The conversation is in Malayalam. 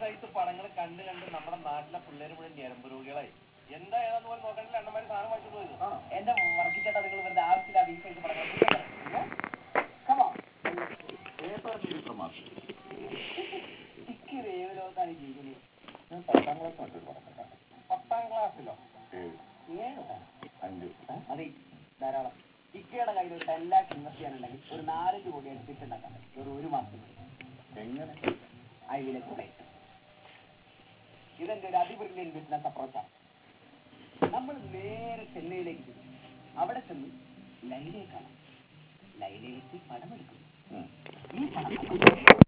സൈസ് പടങ്ങൾ കണ്ട് കണ്ട് നമ്മുടെ നാട്ടിലെ പിള്ളേര് മുഴുവൻ ഞരമ്പ് രോഗികളായി എന്താ ഏതാന്ന് പോലും നോക്കണില്ല അണ്ണന്മാര് സാധനം വാങ്ങിച്ചു പോയത് എന്റെ വർക്കിച്ചേട്ടാ നിങ്ങൾ വെറുതെ ആവശ്യമില്ലാതെ ഈ സൈസ് പടങ്ങൾ കമോ ഇക്ക് വേവലോകത്താണ് ജീവിക്കുന്നത് ഞാൻ പത്താം ക്ലാസ് മറ്റൊരു പടം കണ്ടു. പത്താം ക്ലാസ്സിലോ ഏഴ് ഏഴ് അഞ്ച് അതെ ധാരാളം ഇക്കയുടെ കയ്യിൽ ഒരു ടെൻ ലാക്ക് ഇൻവെസ്റ്റ് ചെയ്യാനുണ്ടെങ്കിൽ ഒരു നാലഞ്ച് കോടി എടുത്തിട്ട് ഉണ്ടാക്കാൻ പറ്റും ഒരു ഒരു മാസത്തിൽ എങ്ങനെ ഐ വിൽ എക്സ്പ്ലെയിൻ ഇതെന്റെ ഒരു അതിബ്രില്യൻ ബിസിനസ് അപ്രോച്ചാണ് നമ്മൾ നേരെ ചെന്നൈയിലേക്ക് ചെന്നു അവിടെ ചെന്ന് ലൈലയെ കാണാം ലൈലയെത്തി പടമെടുക്കുന്നു ഉം. ഈ പണം